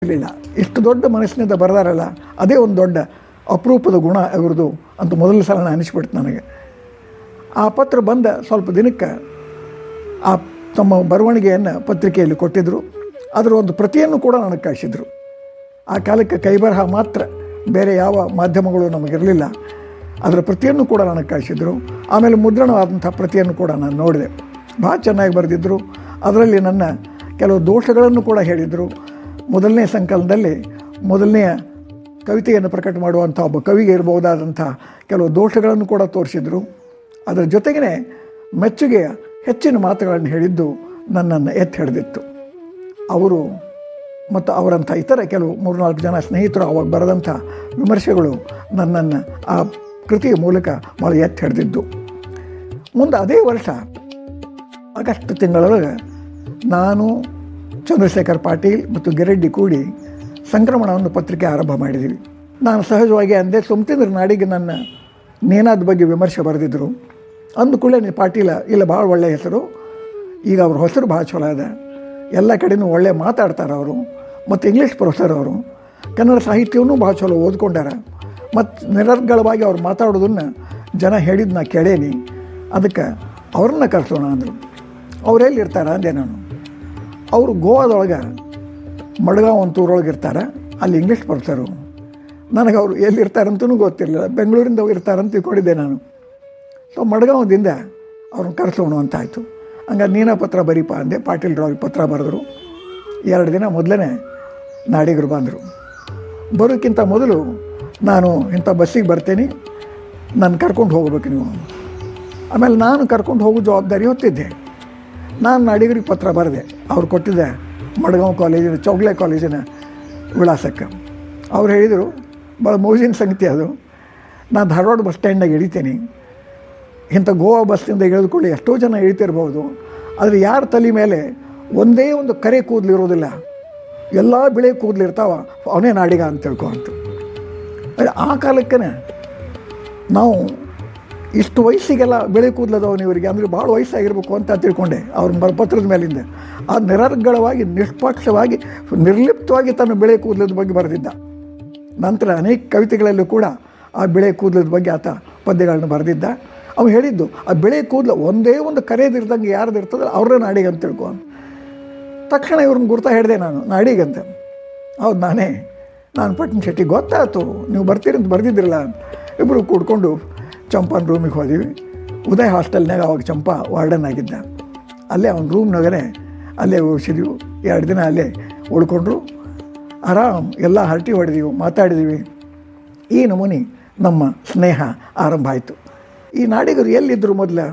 ಇರಲಿಲ್ಲ ಇಷ್ಟು ದೊಡ್ಡ ಮನಸ್ಸಿನಿಂದ ಬರೆದಾರಲ್ಲ ಅದೇ ಒಂದು ದೊಡ್ಡ ಅಪರೂಪದ ಗುಣ ಇವ್ರದ್ದು ಅಂತ ಮೊದಲ ಸಲ ಅನಿಸ್ಬಿಡ್ತು ನನಗೆ ಆ ಪತ್ರ ಬಂದ ಸ್ವಲ್ಪ ದಿನಕ್ಕೆ ಆ ತಮ್ಮ ಬರವಣಿಗೆಯನ್ನು ಪತ್ರಿಕೆಯಲ್ಲಿ ಕೊಟ್ಟಿದ್ದರು ಅದರ ಒಂದು ಪ್ರತಿಯನ್ನು ಕೂಡ ನನಗೆ ಕಳಿಸಿದರು ಆ ಕಾಲಕ್ಕೆ ಕೈಬರಹ ಮಾತ್ರ ಬೇರೆ ಯಾವ ಮಾಧ್ಯಮಗಳು ನಮಗಿರಲಿಲ್ಲ ಅದರ ಪ್ರತಿಯನ್ನು ಕೂಡ ನನಗೆ ಕಳಿಸಿದರು ಆಮೇಲೆ ಮುದ್ರಣವಾದಂಥ ಪ್ರತಿಯನ್ನು ಕೂಡ ನಾನು ನೋಡಿದೆ ಭಾಳ ಚೆನ್ನಾಗಿ ಬರೆದಿದ್ದರು ಅದರಲ್ಲಿ ನನ್ನ ಕೆಲವು ದೋಷಗಳನ್ನು ಕೂಡ ಹೇಳಿದರು ಮೊದಲನೇ ಸಂಕಲನದಲ್ಲಿ ಮೊದಲನೆಯ ಕವಿತೆಯನ್ನು ಪ್ರಕಟ ಮಾಡುವಂಥ ಒಬ್ಬ ಕವಿಗೆ ಇರಬಹುದಾದಂಥ ಕೆಲವು ದೋಷಗಳನ್ನು ಕೂಡ ತೋರಿಸಿದರು ಅದರ ಜೊತೆಗೇ ಮೆಚ್ಚುಗೆಯ ಹೆಚ್ಚಿನ ಮಾತುಗಳನ್ನು ಹೇಳಿದ್ದು ನನ್ನನ್ನು ಎತ್ತಿ ಹಿಡಿದಿತ್ತು ಅವರು ಮತ್ತು ಅವರಂಥ ಇತರ ಕೆಲವು ಮೂರ್ನಾಲ್ಕು ಜನ ಸ್ನೇಹಿತರು ಅವಾಗ ಬರೆದಂಥ ವಿಮರ್ಶೆಗಳು ನನ್ನನ್ನು ಆ ಕೃತಿಯ ಮೂಲಕ ಭಾಳ ಎತ್ತಿ ಹಿಡಿದಿದ್ದು ಮುಂದೆ ಅದೇ ವರ್ಷ ಆಗಸ್ಟ್ ತಿಂಗಳೊಳಗೆ ನಾನು ಚಂದ್ರಶೇಖರ್ ಪಾಟೀಲ್ ಮತ್ತು ಗಿರೆಡ್ಡಿ ಕೂಡಿ ಸಂಕ್ರಮಣವನ್ನು ಪತ್ರಿಕೆ ಆರಂಭ ಮಾಡಿದ್ದೀವಿ ನಾನು ಸಹಜವಾಗಿ ಅಂದೆ ಸುಮ್ತಿಂದ್ರ ನಾಡಿಗೆ ನನ್ನ ನೇನಾದ ಬಗ್ಗೆ ವಿಮರ್ಶೆ ಬರೆದಿದ್ದರು ಅಂದ ಕೂಡಲೇ ನೀ ಪಾಟೀಲ ಇಲ್ಲ ಭಾಳ ಒಳ್ಳೆಯ ಹೆಸರು ಈಗ ಅವ್ರ ಹೆಸರು ಭಾಳ ಚಲೋ ಇದೆ ಎಲ್ಲ ಕಡೆನೂ ಒಳ್ಳೆ ಮಾತಾಡ್ತಾರೆ ಅವರು ಮತ್ತು ಇಂಗ್ಲೀಷ್ ಪ್ರೊಫೆಸರ್ ಅವರು ಕನ್ನಡ ಸಾಹಿತ್ಯವನ್ನೂ ಭಾಳ ಚಲೋ ಓದ್ಕೊಂಡಾರ ಮತ್ತು ನಿರರ್ಗಳವಾಗಿ ಅವ್ರು ಮಾತಾಡೋದನ್ನು ಜನ ಹೇಳಿದ್ದು ನಾ ಕೇಳೇನಿ ಅದಕ್ಕೆ ಅವ್ರನ್ನ ಕರೆಸೋಣ ಅಂದರು ಅವರೆಲ್ಲಿ ಇರ್ತಾರೆ ಅಂದೆ ನಾನು ಅವರು ಗೋವಾದೊಳಗೆ ಮಡ್ಗಾಂವ್ ಅಂತ ಊರೊಳಗೆ ಇರ್ತಾರೆ ಅಲ್ಲಿ ಇಂಗ್ಲೀಷ್ ಪ್ರೊಫೆಸರು ನನಗೆ ಅವರು ಎಲ್ಲಿರ್ತಾರಂತೂ ಗೊತ್ತಿರಲಿಲ್ಲ ಬೆಂಗಳೂರಿಂದ ಇರ್ತಾರಂತ ತಿಳ್ಕೊಂಡಿದ್ದೆ ನಾನು ಸೊ ಮಡ್ಗಾಂವದಿಂದ ಅವ್ರನ್ನ ಕರೆಸೋಣ ಅಂತ ಆಯಿತು ಹಂಗಾರೆ ನೀನ ಪತ್ರ ಬರೀಪ ಅಂದೆ ಪಾಟೀಲ್ರವ್ರಿಗೆ ಪತ್ರ ಬರೆದ್ರು ಎರಡು ದಿನ ಮೊದಲೇ ನಾಡಿಗರು ಬಂದರು ಬರೋಕ್ಕಿಂತ ಮೊದಲು ನಾನು ಇಂಥ ಬಸ್ಸಿಗೆ ಬರ್ತೀನಿ ನಾನು ಕರ್ಕೊಂಡು ಹೋಗ್ಬೇಕು ನೀವು ಆಮೇಲೆ ನಾನು ಕರ್ಕೊಂಡು ಹೋಗೋ ಜವಾಬ್ದಾರಿ ಹೊತ್ತಿದ್ದೆ ನಾನು ನಾಡಿಗರಿಗೆ ಪತ್ರ ಬರೆದೆ ಅವ್ರು ಕೊಟ್ಟಿದ್ದೆ ಮಡ್ಗಾಂವ್ ಕಾಲೇಜಿನ ಚೌಗ್ಲೆ ಕಾಲೇಜಿನ ವಿಳಾಸಕ್ಕೆ ಅವ್ರು ಹೇಳಿದರು ಭಾಳ ಮೋಜಿನ ಸಂಗತಿ ಅದು ನಾನು ಧಾರವಾಡ ಬಸ್ ಸ್ಟ್ಯಾಂಡ್ನಾಗ ಇಳಿತೀನಿ ಇಂಥ ಗೋವಾ ಬಸ್ಸಿಂದ ಇಳಿದುಕೊಳ್ಳಿ ಎಷ್ಟೋ ಜನ ಇಳಿತಿರ್ಬೋದು ಆದರೆ ಯಾರ ತಲೆ ಮೇಲೆ ಒಂದೇ ಒಂದು ಕರೆ ಕೂದಲು ಇರೋದಿಲ್ಲ ಎಲ್ಲ ಬಿಳೆ ಕೂದಲು ಇರ್ತಾವ ಅವನೇ ನಾಡಿಗ ಅಂತ ತಿಳ್ಕೊ ಅಂತ ಆ ಕಾಲಕ್ಕೆ ನಾವು ಇಷ್ಟು ವಯಸ್ಸಿಗೆಲ್ಲ ಬೆಳೆ ಕೂದಲದವನು ಇವರಿಗೆ ಅಂದರೆ ಭಾಳ ವಯಸ್ಸಾಗಿರ್ಬೇಕು ಅಂತ ತಿಳ್ಕೊಂಡೆ ಅವ್ರ ಬ ಪತ್ರದ ಮೇಲಿಂದ ಆ ನಿರರ್ಗಳವಾಗಿ ನಿಷ್ಪಕ್ಷವಾಗಿ ನಿರ್ಲಿಪ್ತವಾಗಿ ತನ್ನ ಬೆಳೆ ಕೂದಲದ ಬಗ್ಗೆ ಬರೆದಿದ್ದ ನಂತರ ಅನೇಕ ಕವಿತೆಗಳಲ್ಲೂ ಕೂಡ ಆ ಬೆಳೆ ಕೂದಲದ ಬಗ್ಗೆ ಆತ ಪದ್ಯಗಳನ್ನು ಬರೆದಿದ್ದ ಅವು ಹೇಳಿದ್ದು ಆ ಬೆಳೆ ಕೂದಲು ಒಂದೇ ಒಂದು ಕರೆಯದಿರ್ದಂಗೆ ಯಾರ್ದು ಇರ್ತದಲ್ಲ ಅವ್ರನ್ನ ನಾಡಿಗೆ ಅಂತ ತಿಳ್ಕೊ ತಕ್ಷಣ ಇವ್ರನ್ನ ಗುರ್ತಾ ಹೇಳಿದೆ ನಾನು ನಾಡಿಗಂತ ಹೌದು ನಾನೇ ನಾನು ಪಟ್ನ ಶೆಟ್ಟಿ ಗೊತ್ತಾಯ್ತು ನೀವು ಬರ್ತೀರಿ ಅಂತ ಬರ್ದಿದ್ದಿರಲ್ಲ ಇಬ್ಬರು ಕೂಡ್ಕೊಂಡು ಚಂಪನ ರೂಮಿಗೆ ಹೋದಿವಿ ಉದಯ್ ಹಾಸ್ಟೆಲ್ನಾಗ ಅವಾಗ ಚಂಪ ವಾರ್ಡನ್ ಆಗಿದ್ದ ಅಲ್ಲೇ ಅವ್ನ ರೂಮ್ನಾಗೇ ಅಲ್ಲೇ ಉಳಿಸಿದ್ವಿ ಎರಡು ದಿನ ಅಲ್ಲೇ ಉಳ್ಕೊಂಡ್ರು ಆರಾಮ್ ಎಲ್ಲ ಹರಟಿ ಹೊಡೆದೀವಿ ಮಾತಾಡಿದೀವಿ ಈ ನಮೂನಿ ನಮ್ಮ ಸ್ನೇಹ ಆರಂಭ ಆಯಿತು ಈ ನಾಡಿಗರು ಎಲ್ಲಿದ್ದರು ಮೊದಲ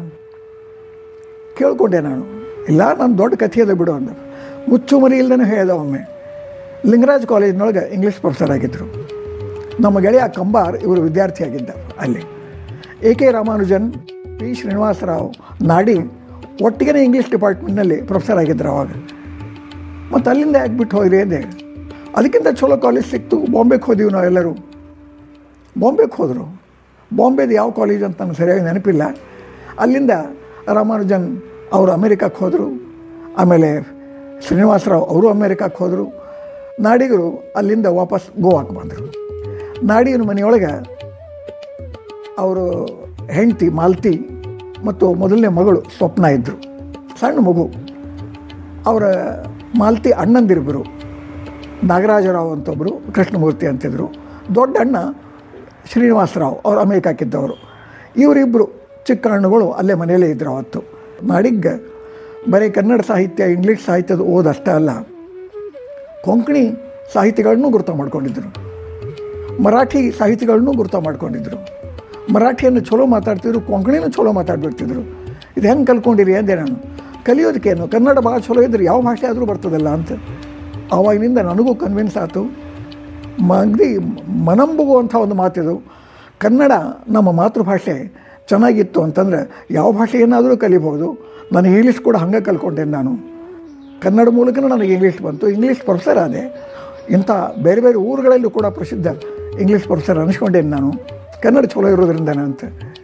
ಕೇಳ್ಕೊಂಡೆ ನಾನು ಇಲ್ಲ ನಾನು ದೊಡ್ಡ ಕಥೆ ಅದ ಬಿಡು ಅಂದ ಮುಚ್ಚುಮರಿ ಇಲ್ದೇ ಹೇಳ್ದ ಒಮ್ಮೆ ಲಿಂಗರಾಜ್ ಕಾಲೇಜಿನೊಳಗೆ ಇಂಗ್ಲೀಷ್ ಪ್ರೊಫೆಸರ್ ಆಗಿದ್ದರು ನಮ್ಮ ಗೆಳೆಯ ಕಂಬಾರ್ ಇವರು ವಿದ್ಯಾರ್ಥಿಯಾಗಿದ್ದ ಅಲ್ಲಿ A K Ramanujan P Srinivasarao ನಾಡಿ ಒಟ್ಟಿಗೆ ಇಂಗ್ಲೀಷ್ ಡಿಪಾರ್ಟ್ಮೆಂಟ್ನಲ್ಲಿ ಪ್ರೊಫೆಸರ್ ಆಗಿದ್ದರು ಅವಾಗ ಮತ್ತು ಅಲ್ಲಿಂದ ಯಾಕೆ ಬಿಟ್ಟು ಹೋದ್ರಿ ಅಂದೆ ಅದಕ್ಕಿಂತ ಚಲೋ ಕಾಲೇಜ್ ಸಿಕ್ತು ಬಾಂಬೆಗೆ ಹೋದೀವಿ ನಾವೆಲ್ಲರೂ ಬಾಂಬೆಗೆ ಹೋದರು ಬಾಂಬೆದು ಯಾವ ಕಾಲೇಜ್ ಅಂತ ನನಗೆ ಸರಿಯಾಗಿ ನೆನಪಿಲ್ಲ ಅಲ್ಲಿಂದ ರಾಮಾನುಜನ್ ಅವರು ಅಮೇರಿಕಕ್ಕೆ ಹೋದರು ಆಮೇಲೆ ಶ್ರೀನಿವಾಸರಾವ್ ಅವರು ಅಮೇರಿಕಕ್ಕೆ ಹೋದರು ನಾಡಿಗರು ಅಲ್ಲಿಂದ ವಾಪಸ್ ಗೋವಾಕ್ಕೆ ಬಂದರು ನಾಡಿಗನ ಮನೆಯೊಳಗೆ ಅವರು ಹೆಂಡತಿ ಮಾಲ್ತಿ ಮತ್ತು ಮೊದಲನೇ ಮಗಳು ಸ್ವಪ್ನ ಇದ್ದರು ಸಣ್ಣ ಮಗು ಅವರ ಮಾಲ್ತಿ ಅಣ್ಣಂದಿರಿಬ್ಬರು ನಾಗರಾಜರಾವ್ ಅಂತೊಬ್ಬರು ಕೃಷ್ಣಮೂರ್ತಿ ಅಂತಿದ್ರು ದೊಡ್ಡ ಅಣ್ಣ ಶ್ರೀನಿವಾಸರಾವ್ ಅವರು ಅಮೇರಿಕಾಕ್ಕಿದ್ದವರು ಇವರಿಬ್ಬರು ಚಿಕ್ಕ ಹಣ್ಣುಗಳು ಅಲ್ಲೇ ಮನೆಯಲ್ಲೇ ಇದ್ದರು ಅವತ್ತು ನಾಡಿಗೆ ಬರೀ ಕನ್ನಡ ಸಾಹಿತ್ಯ ಇಂಗ್ಲೀಷ್ ಸಾಹಿತ್ಯದ ಓದಷ್ಟೇ ಅಲ್ಲ ಕೊಂಕಣಿ ಸಾಹಿತಿಗಳನ್ನೂ ಗುರುತ ಮಾಡ್ಕೊಂಡಿದ್ದರು ಮರಾಠಿ ಸಾಹಿತಿಗಳನ್ನೂ ಗುರುತ ಮಾಡ್ಕೊಂಡಿದ್ದರು ಮರಾಠಿಯನ್ನು ಚಲೋ ಮಾತಾಡ್ತಿದ್ರು ಕೊಂಕಣಿನೂ ಚಲೋ ಮಾತಾಡ್ಬಿಡ್ತಿದ್ರು ಇದು ಹೆಂಗೆ ಕಲ್ಕೊಂಡಿರಿ ಅಂದೆ ನಾನು ಕಲಿಯೋದಕ್ಕೇನು ಕನ್ನಡ ಭಾಳ ಚಲೋ ಇದ್ರೆ ಯಾವ ಭಾಷೆ ಆದರೂ ಬರ್ತದಲ್ಲ ಅಂತ ಆವಾಗಿನಿಂದ ನನಗೂ ಕನ್ವಿನ್ಸ್ ಆಯಿತು ಮಗ್ದಿ ಮನಂಬುಗುವಂಥ ಒಂದು ಮಾತಿದು ಕನ್ನಡ ನಮ್ಮ ಮಾತೃಭಾಷೆ ಚೆನ್ನಾಗಿತ್ತು ಅಂತಂದರೆ ಯಾವ ಭಾಷೆಯನ್ನಾದರೂ ಕಲಿಬೋದು ನಾನು ಇಂಗ್ಲೀಷ್ ಕೂಡ ಹಂಗೆ ಕಲ್ಕೊಂಡೆ ನಾನು ಕನ್ನಡ ಮೂಲಕನೂ ನನಗೆ ಇಂಗ್ಲೀಷ್ ಬಂತು ಇಂಗ್ಲೀಷ್ ಪ್ರೊಫೆಸರ್ ಆದೆ ಇಂಥ ಬೇರೆ ಬೇರೆ ಊರುಗಳಲ್ಲೂ ಕೂಡ ಪ್ರಸಿದ್ಧ ಇಂಗ್ಲೀಷ್ ಪ್ರೊಫೆಸರ್ ಅನಿಸ್ಕೊಂಡೇನು ನಾನು ಕನ್ನಡ ಚಲೋ ಇರೋದ್ರಿಂದ ಅಂತ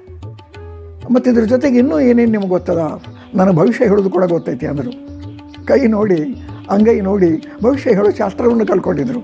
ಮತ್ತು ಇದ್ರ ಜೊತೆಗೆ ಇನ್ನೂ ಏನೇನು ನಿಮ್ಗೆ ಗೊತ್ತದ ನನ್ನ ಭವಿಷ್ಯ ಹೇಳೋದು ಕೂಡ ಗೊತ್ತೈತಿ ಅಂದರು ಕೈ ನೋಡಿ ಅಂಗೈ ನೋಡಿ ಭವಿಷ್ಯ ಹೇಳೋ ಶಾಸ್ತ್ರವನ್ನು ಕಲ್ಕೊಂಡಿದ್ರು